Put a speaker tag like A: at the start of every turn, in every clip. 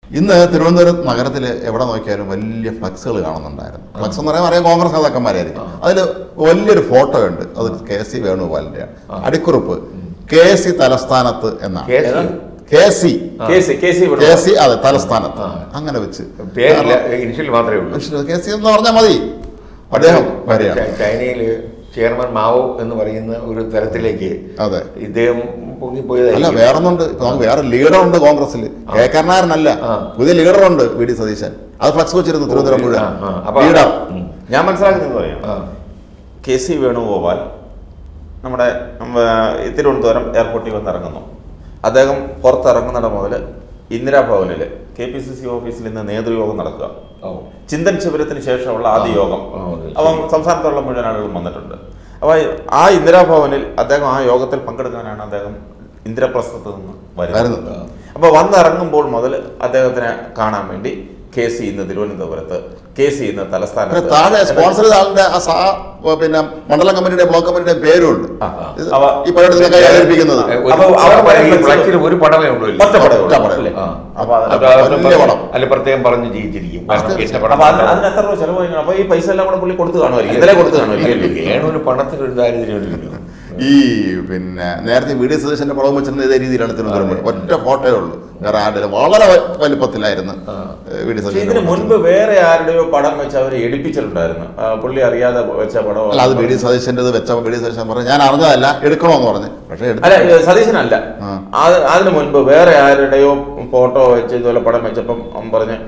A: ഇന്ന് തിരുവനന്തപുരം നഗരത്തിൽ എവിടെ നോക്കിയാലും വലിയ ഫ്ലക്സുകൾ കാണുന്നുണ്ടായിരുന്നു ഫ്ലക്സ് എന്ന് പറയുമ്പോൾ അറിയാം കോൺഗ്രസ് നേതാക്കന്മാരായിരിക്കും അതിൽ വലിയൊരു ഫോട്ടോ ഉണ്ട് അത് കെ സി വേണുഗോപാലിൻ്റെയാണ് അടിക്കുറിപ്പ് കെ സി തലസ്ഥാനത്ത് എന്നാണ്
B: case
A: K C
C: K C K C ഇവിടെ
A: കെ സി അതെ തലസ്ഥാനത്ത് അങ്ങനെ വെച്ച്
B: പേരില്ല ഇനിഷ്യൽ മാത്രമേ ഉള്ളൂ
A: കെ സി എന്ന് പറഞ്ഞാൽ മതി അദ്ദേഹം വരികയാണ്
B: ചൈ- ചൈനയില് ചെയർമാൻ മാവോ എന്ന് പറയുന്ന ഒരു തരത്തിലേക്ക്
A: അതെ
B: ഇദ്ദേഹം
A: അല്ല
B: പൊങ്ങിപ്പോയതായിരിക്കും
A: വേറൊന്നുണ്ട് ഇപ്പൊ നമുക്ക് വേറെ ലീഡർ ഉണ്ട് കോൺഗ്രസിൽ കെ കരുണാകരനല്ല
B: ആ.
A: പുതിയ ലീഡർ ഉണ്ട് വി ഡി സതീശൻ അത് ഫ്ലക്സ് വെച്ചിരുന്നു തിരുവനന്തപുരം മുഴുവൻ
B: ആ, ആ. അപ്പൊ-
A: ലീഡർ
B: ഉം.
C: ഞാൻ മനസ്സിലാക്കുന്നത് പറയാം
B: ആ.
C: കെ സി വേണുഗോപാൽ നമ്മുടെ ഉം, ആ, തിരുവനന്തപുരം എയർപോർട്ടിൽ വന്നിറങ്ങുന്നു അദ്ദേഹം പുറത്തിറങ്ങുന്നിടം മുതൽ ഇന്ദിരാഭവനിൽ കെ പി സി സി ഓഫീസിൽ ഇന്ന് നേതൃയോഗം നടക്കുക
B: ഓ.
C: ചിന്തൻ ശിബിരത്തിന് ശേഷമുള്ള ആദ്യ യോഗം
B: ആ, അതെ,
C: അപ്പം സംസ്ഥാനത്തുള്ള മുഴുവൻ ആളുകളും വന്നിട്ടുണ്ട് അപ്പോൾ ആ ഇന്ദിരാഭവനിൽ അദ്ദേഹം ആ യോഗത്തിൽ പങ്കെടുക്കാനാണ് അദ്ദേഹം ഇന്ദ്രപ്രസ്ഥത്ത് നിന്ന് വരുന്നത്
A: വരുന്നത്.
C: അപ്പോൾ വന്നിറങ്ങുമ്പോൾ മുതൽ അദ്ദേഹത്തിനെ കാണാൻ വേണ്ടി കെ സി ഇന്ന് തിരുവനന്തപുരത്ത് കെ സി ഇന്ന്
A: പിന്നെ
C: തലസ്ഥാനത്ത്
A: താഴെ സ്പോൺസർ ചെയ്ത ആളുടെ ആ സാ പിന്നെ മണ്ഡലം കമ്മിറ്റിയുടെ ബ്ലോക്ക് കമ്മിറ്റിയുടെ പേരും ഉണ്ട്
C: ആ, ആ.
A: ഇത്
C: അവ-
A: ഈ പരിപാടി കൈ അവതരിപ്പിക്കുന്നത്
B: ഏ, ഒരു-
C: അപ്പൊ അവിടെ
B: അവിടെ ഈ
C: flex-
B: ഫ്ലക്സിൽ ഒരു പടമേ ഉള്ളൂ ഇല്ലേ?
C: ഒറ്റ പടമേ
A: ഒറ്റ പടമേ
C: അല്ലേ?
B: ആ.
C: അപ്പൊ അത്
B: അത്
A: വലിയ
B: പ്രത്യേകം-
A: പടം.
B: അല്ല പ്രത്യേകം പറഞ്ഞ് ജയിച്ചിരിക്കും കാരണം
A: അത്
B: എന്റെ
C: അപ്പൊ
B: പടം
C: അതിന് അതിന് എത്ര രൂപ ചെലവായി കാണും? അപ്പൊ ഈ പൈസ എല്ലാം കൂടെ പുള്ളി കൊടുത്തു കാണുമായിരിക്കും ഇന്നലെ കൊടുത്തു കാണുമായിരിക്കും
B: വേണൊരു പണത്തിന് ഒരു ദാരിദ്ര്യമില്ലല്ലോ
A: ഈ പിന്നെ നേരത്തെ വി ഡി സതീശന്റെ പടവും വെച്ചിരുന്ന ഇതേ രീതിയിലാണ് തിരുവനന്തപുരം ഒറ്റ ഫോട്ടോയേ ഉള്ളൂ വേറെ ആരുടെ വളരെ വ- വലിപ്പത്തിലായിരുന്നു വി ഡി
C: പക്ഷെ
A: സതീശന്റെ
C: ഇതിന്
A: പടം.
C: മുൻപ് വേറെ ആരുടെയോ പടം വെച്ച് അവർ എടുപ്പിച്ചിട്ടുണ്ടായിരുന്നു ആ, പുള്ളി അറിയാതെ വെച്ച പടം
A: അല്ല അത് വി ഡി സതീശന്റെ വെച്ച വി ഡി സതീശൻ പറഞ്ഞു ഞാൻ അറിഞ്ഞതല്ല എടുക്കണമെന്ന് പറഞ്ഞു പക്ഷേ
C: അല്ല
A: എടുത്തു
C: ഇത് സതീശനല്ല
A: ആ.
C: അത് അതിന് മുൻപ് വേറെ ആരുടെയോ ഫോട്ടോ വെച്ച് ഇതുപോലെ പടം വെച്ചപ്പം അവൻ പറഞ്ഞ്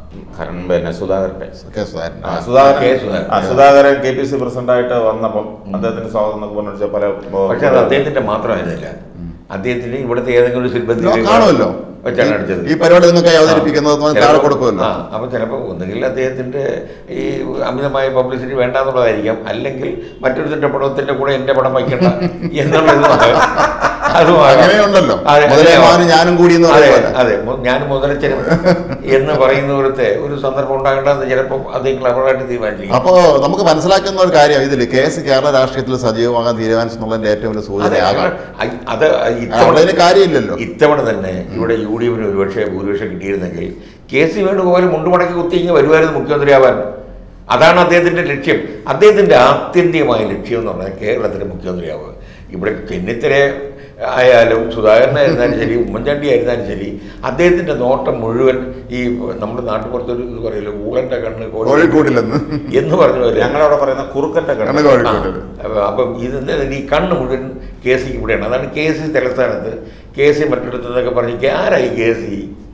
C: കരൺ പിന്നെ സുധാകരന്റെ
A: കെ സുധാകരൻ
C: ആ, സുധാകരൻ
B: കെ. സുധാകരൻ.
C: ആ, Sudhakaran K P C president ആയിട്ട് വന്നപ്പം അദ്ദേഹത്തിന് സ്വാഗതം എന്നൊക്കെ പറഞ്ഞു പല
B: പക്ഷെ അത് അദ്ദേഹത്തിന്റെ മാത്രമായിരുന്നില്ല അദ്ദേഹത്തിന് ഇവിടുത്തെ ഏതെങ്കിലും ഒരു സിൽബന്ധി
A: ലോ- കാണുമല്ലോ
B: വെച്ചാണ് അടിച്ചത്
A: ഈ പരിപാടി നിങ്ങൾക്ക് അവതരിപ്പിക്കുന്നത് എന്ന് പറഞ്ഞ് താഴെ
B: ചിലപ്പോ-
A: കൊടുക്കുമല്ലോ
B: ആ, അപ്പൊ ചിലപ്പോൾ ഒന്നുകിൽ അദ്ദേഹത്തിന്റെ ഈ അമിതമായ പബ്ലിസിറ്റി വേണ്ടാന്നുള്ളതായിരിക്കാം അല്ലെങ്കിൽ മറ്റൊരുത്തിന്റെ പടത്തിന്റെ കൂടെ എന്റെ പടം വയ്ക്കണ്ട എന്നുള്ളത്
A: അങ്ങനെയുണ്ടല്ലോ. മുതലമാനും ഞാനും കൂടി എന്ന്
B: അതെ
A: പറയുന്നത്.
B: അതെ മു- ഞാൻ മുതലച്ചനും എന്ന് പറയുന്ന പോലത്തെ ഒരു സന്ദർഭം ഉണ്ടാകേണ്ടതെന്ന് ചിലപ്പോൾ അദ്ദേഹം ക്ലബറായിട്ട് തീരുമാനിച്ചിരിക്കും
A: അപ്പോ നമുക്ക് മനസ്സിലാക്കുന്ന ഒരു കാര്യം ഇതിൽ കേസ് കേരള രാഷ്ട്രീയത്തിൽ സജീവമാകാൻ തീരുമാനിച്ചെന്നുള്ളതിന്റെ ഏറ്റവും വലിയ
B: അതെ
A: സൂചനയാകാം
B: അ- അത്
A: അവിടെ
B: ഇത്തവണ
A: അതിന് കാര്യമില്ലല്ലോ
B: ഇത്തവണ തന്നെ ഇവിടെ യു ഡി എഫിന് ഒരുപക്ഷെ ഭൂരിപക്ഷം കിട്ടിയിരുന്നെങ്കിൽ കെ സി വേണുഗോപാൽ മുണ്ടുമടക്കി കുത്തി ഇങ്ങനെ വരുമായിരുന്നു മുഖ്യമന്ത്രിയാവാൻ അതാണ് അദ്ദേഹത്തിന്റെ ലക്ഷ്യം അദ്ദേഹത്തിന്റെ ആത്യന്തികമായ ലക്ഷ്യം എന്ന് പറഞ്ഞാൽ കേരളത്തിലെ മുഖ്യമന്ത്രിയാവുക ഇവിടെ ചെന്നിത്തല ആയാലും സുധാകരനായിരുന്നാലും ശരി ഉമ്മൻചാണ്ടി ആയിരുന്നാലും ശരി അദ്ദേഹത്തിന്റെ നോട്ടം മുഴുവൻ ഈ നമ്മുടെ നാട്ടുപുറത്തൊരു ഇത് പറയല്ലോ ഊളന്റെ കണ്ണ് കോഴി-
A: കോഴിക്കോട്ടിലെന്ന്
B: എന്ന് പറഞ്ഞ പോലെ
C: ഞങ്ങളവിടെ പറയുന്ന കുറുക്കന്റെ
A: കണ്ണ്
C: കണ്ണ്
A: കോഴിക്കോട്ടില്
B: അപ്പൊ- അപ്പം ഇത് ഈ കണ്ണ് മുഴുവൻ കെ സി ഇവിടെയാണ് അതാണ് കെ സി തലസ്ഥാനത്ത് കെ സി മറ്റിടത്തെന്നൊക്കെ പറഞ്ഞ് ആരായി കെ സി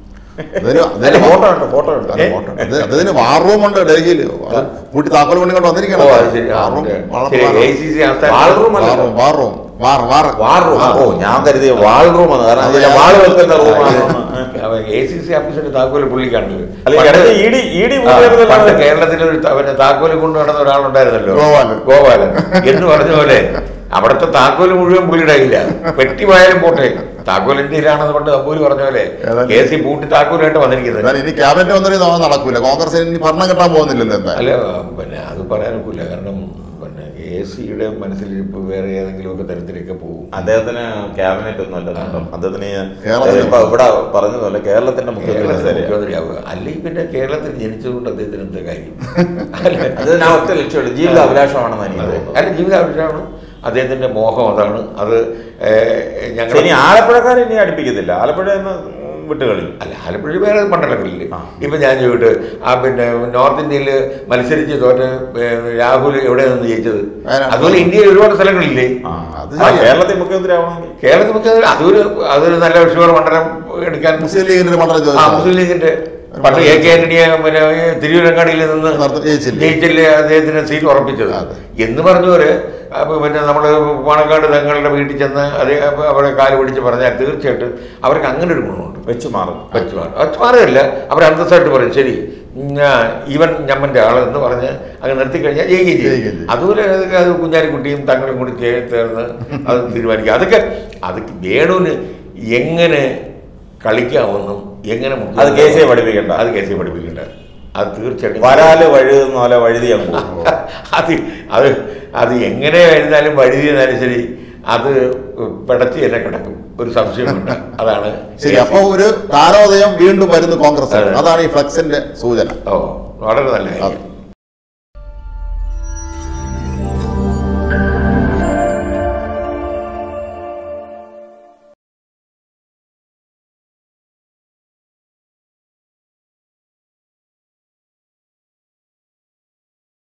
A: അതിന്
C: അതിന്റെ
A: അതിന്
C: ഫോട്ടോ ഉണ്ട് ഫോട്ടോ ഉണ്ട്
A: അതെ, ഫോട്ടോ. അത് അതിന് വാർ റൂം ഉണ്ട് ഡൽഹിയിൽ കൂട്ടി താക്കോൽ പണി കൊണ്ട്
B: ഓ,
A: വന്നിരിക്കണം
B: അത് ശരി. ആ,
A: വാർ റൂം,
B: ഉണ്ട്.
A: വാർ
B: ശരി,
A: റൂം.
B: ACC
C: വാൾ
B: ആസ്ഥാനത്ത്
C: room
A: war room, war room war war
C: വാൾ റൂം ഓ ഞാൻ കരുതിയ വാൾ റൂം ആണ് കാരണം അതിലെ വാൾ വെക്കുന്ന റൂമാണ്
B: എ സി സി ഓഫീസിന്റെ താക്കോല് പുള്ളിക്കാണ്
C: അല്ല ഇടയ്ക്ക് ഇടി ഇടി മുന്നേറുന്നില്ല.
B: പണ്ട് കേരളത്തിൽ ഒരു ത- പിന്നെ താക്കോല് കൊണ്ടു നടന്ന ഒരാളുണ്ടായിരുന്നല്ലോ
A: ഗോപാലൻ.
B: ഗോപാലൻ എന്ന് പറഞ്ഞ പോലെ അവിടുത്തെ താക്കോല് മുഴുവൻ പുള്ളിയുടെ കയ്യില്ല പെട്ടി പോയാലും പോട്ടെ താക്കോൽ ഇന്ത്യയിലാണെന്ന് പണ്ട് അമ്പൂര് പറഞ്ഞ പോലെ
A: ഏതായാലും-
B: കെ സി പൂട്ടി താക്കോലായിട്ട് വന്നിരിക്കുന്നത്
A: എന്നാൽ ഇനി ക്യാബിനറ്റ് മന്ത്രി നോക്കാൻ നടക്കൂല കോൺഗ്രസ് ഇനി ഭരണം കിട്ടാൻ പോകുന്നില്ലല്ലോ എന്താ
B: അല്ല പിന്നെ അത് പറയാനൊക്കില്ല കാരണം പിന്നെ എ സിയുടെ മനസ്സിലിരിപ്പ് വേറെ ഏതെങ്കിലുമൊക്കെ തരത്തിലൊക്കെ പോകും
C: അദ്ദേഹത്തിന് ക്യാബിനറ്റ് ഒന്നും അല്ല നേട്ടം അദ്ദേഹത്തിന്
A: കേരളത്തിൽ-
C: ഇപ്പൊ ഇവിടെ പറഞ്ഞതുപോലെ കേരളത്തിന്റെ മുഖ്യമന്ത്രി
B: കേരളത്തിൽ
C: ശരിയാ.
B: മുഖ്യമന്ത്രിയാവുക അല്ലെങ്കിൽ പിന്നെ കേരളത്തിൽ ജനിച്ചതുകൊണ്ട് അദ്ദേഹത്തിന് എന്താ കാര്യം അല്ല
C: അത് ഞാൻ ഒറ്റ ലക്ഷ്യമുള്ളൂ ജീവിത അഭിലാഷമാണെന്ന് എനിക്ക്
B: അതെ.
C: തോന്നുന്നു
B: അല്ല ജീവിതാഭിഷേകമാണ് അദ്ദേഹത്തിന്റെ മോഹം അതാണ് അത് ഞങ്ങൾ
C: ഇനി ആലപ്പുഴക്കാരെ ഇനി അടുപ്പിക്കത്തില്ല ആലപ്പുഴ എന്ന് വിട്ടുകളി
B: അല്ല ആലപ്പുഴ വേറെ മണ്ഡലങ്ങളില്ലേ
C: ആ.
B: ഇപ്പൊ ഞാൻ ചോദിട്ട് ആ പിന്നെ നോർത്ത് ഇന്ത്യയിൽ മത്സരിച്ച് തോറ്റ് ഏ, രാഹുൽ എവിടെ നിന്ന് ജയിച്ചത്
A: വയനാട്.
B: അതുപോലെ ഇന്ത്യയിൽ ഒരുപാട് സ്ഥലങ്ങളില്ലേ
A: ആ, അത്
C: ആ,
A: ശരിയാ.
C: കേരളത്തിൽ മുഖ്യമന്ത്രി ആവണമെങ്കിൽ
B: കേരളത്തിൽ നമുക്ക് അതൊരു അതൊരു നല്ല വിഷുവർ മണ്ഡലം എടുക്കാൻ
A: മുസ്ലിം ലീഗിന്റെ ഒരു മണ്ഡലം
B: ആ
A: ചോദിച്ചു
B: മുസ്ലിം ലീഗിന്റെ പണ്ട് എ കെ ആന്റണിയെ പിന്നെ തിരുവരങ്ങാടിയിൽ നിന്ന്
A: നടത്തി- ജയിച്ചില്ലേ?
B: ജയിച്ചില്ലേ അദ്ദേഹത്തിന് സീറ്റ് ഉറപ്പിച്ചത്
A: അതെ.
B: എന്ന് പറഞ്ഞവര് അപ്പൊ പിന്നെ നമ്മള് പാണക്കാട് തങ്ങളുടെ വീട്ടിൽ ചെന്ന് അതേ അപ്പൊ അവരെ കാല് പിടിച്ച് പറഞ്ഞാൽ തീർച്ചയായിട്ടും അവർക്ക് അങ്ങനെ ഒരു ഗുണമുണ്ട്
C: വെച്ച് മാറും
B: വെച്ച് മാറും വെച്ച് മാറുകയല്ല അവർ അന്തസ്സായിട്ട് പറയും ശരി ഞാൻ ഇവൻ ഞമ്മന്റെ ആള് എന്ന് പറഞ്ഞ് അങ്ങ് നിർത്തി കഴിഞ്ഞാൽ ജയിക്കുകയും
A: ജയിക്കുകയും
B: ചെയ്യും
A: ചെയ്യും.
B: അതുപോലെ അതൊക്കെ അത് കുഞ്ഞാലിക്കുട്ടിയും തങ്ങളും കൂടി ചേ- ചേർന്ന് അത് തീരുമാനിക്കുക അതൊക്കെ അത് വേണുവിന് എങ്ങനെ കളിക്കാമെന്നും എങ്ങനെ മുഖ്യ-
C: അത് കെ സിയെ പഠിപ്പിക്കണ്ട.
B: അത് കെ സിയെ പഠിപ്പിക്കണ്ട അത് തീർച്ചയായിട്ടും
C: വരാല് വഴുതുന്ന പോലെ വഴുതി അങ്ങ് പോകും
B: അത് അത് അത് എങ്ങനെ എഴുതാലും വഴുതി എന്നാലും ശരി അത് പിടച്ച് തന്നെ കിടക്കും ഒരു സംശയമുണ്ട് അതാണ്
A: ശരി അപ്പൊ ഒരു താരോദയം വീണ്ടും വരുന്നു കോൺഗ്രസ്
B: അതെ.
A: അതാണ് ഈ ഫ്ലക്സിന്റെ സൂചന
B: ഓ വളരെ നല്ല കാര്യം